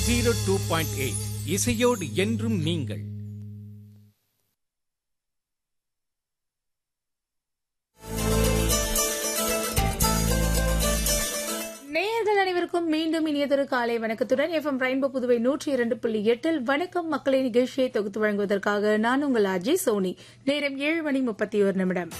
zero two point eight இசையோடு என்றும் நீங்கள் நேயர்கள் அனைவருக்கும் மீண்டும் இனியதொரு காலை வணக்கத்துடன் எஃப்எம் ரெயின்போ புதுவை நூற்றி இரண்டு புள்ளி எட்டில் வணக்கம் மக்களை நிகழ்ச்சியை தொகுத்து வழங்குவதற்காக நான் உங்கள் அஜய் சோனி நேரம் ஏழு மணி முப்பத்தி ஒரு நிமிடம்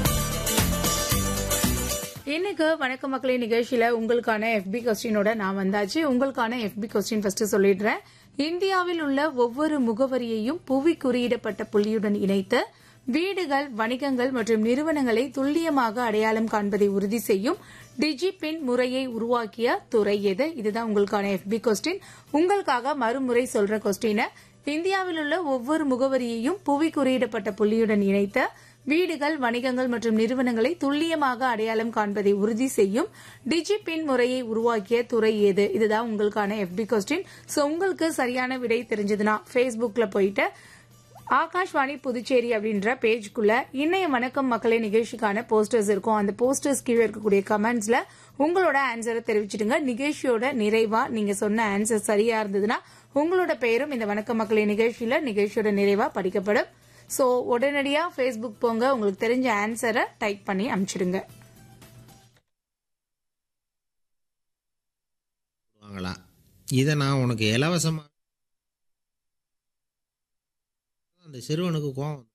இன்னைக்கு வணக்கம் மக்களே நிகழ்ச்சியில உங்களுக்கான எஃபி கொஸ்டினோட நான் வந்தாச்சு உங்களுக்கான எஃபி கொஸ்டின் ஃபர்ஸ்ட் சொல்லிடுறேன் இந்தியாவில் உள்ள ஒவ்வொரு முகவரியையும் புவி குறியிடப்பட்ட புள்ளியுடன் இணைத்து வீடுகள் வணிகங்கள் மற்றும் நிறுவனங்களை துல்லியமாக அடையாளம் காண்பதை உறுதி செய்யும் டிஜிபின் முறையை உருவாக்கிய துறை எது இதுதான் உங்களுக்கான எஃபி கொஸ்டின் உங்களுக்காக மறுமுறை சொல்ற கொஸ்டினை இந்தியாவில் உள்ள ஒவ்வொரு முகவரியையும் புவி குறியிடப்பட்ட புள்ளியுடன் இணைத்த வீடுகள் வணிகங்கள் மற்றும் நிறுவனங்களை துல்லியமாக அடையாளம் காண்பதை உறுதி செய்யும் டிஜிபின் முறையை உருவாக்கிய துறை எது இதுதான் உங்களுக்கான எஃபி கொஸ்டின் சோ உங்களுக்கு சரியான விடை தெரிஞ்சதுன்னா ஃபேஸ்புக்ல போயிட்டு ஆகாஷ்வாணி புதுச்சேரி அப்படின்ற பேஜ்குள்ள இன்னைய வணக்கம் மக்களே நிகழ்ச்சிக்கான போஸ்டர்ஸ் இருக்கும் அந்த போஸ்டர்ஸ் கீழே இருக்கக்கூடிய கமெண்ட்ஸ்ல உங்களோட ஆன்சரை தெரிவிச்சிடுங்க நிகழ்ச்சியோட நிறைவா நீங்க சொன்ன ஆன்சர் சரியா இருந்ததுன்னா உங்களோட பெயரும் இந்த வணக்க மக்களே நிகழ்ச்சியில நிகழ்ச்சியோட நிறைவா படிக்கப்படும் சோ உடனடியா ஃபேஸ்புக் போங்க உங்களுக்கு தெரிஞ்ச ஆன்சரை டைப் பண்ணி அனுப்பிச்சிடுங்க வாங்கலாம் இதை நான் உனக்கு இலவசமாக அந்த சிறுவனுக்கு கோவம்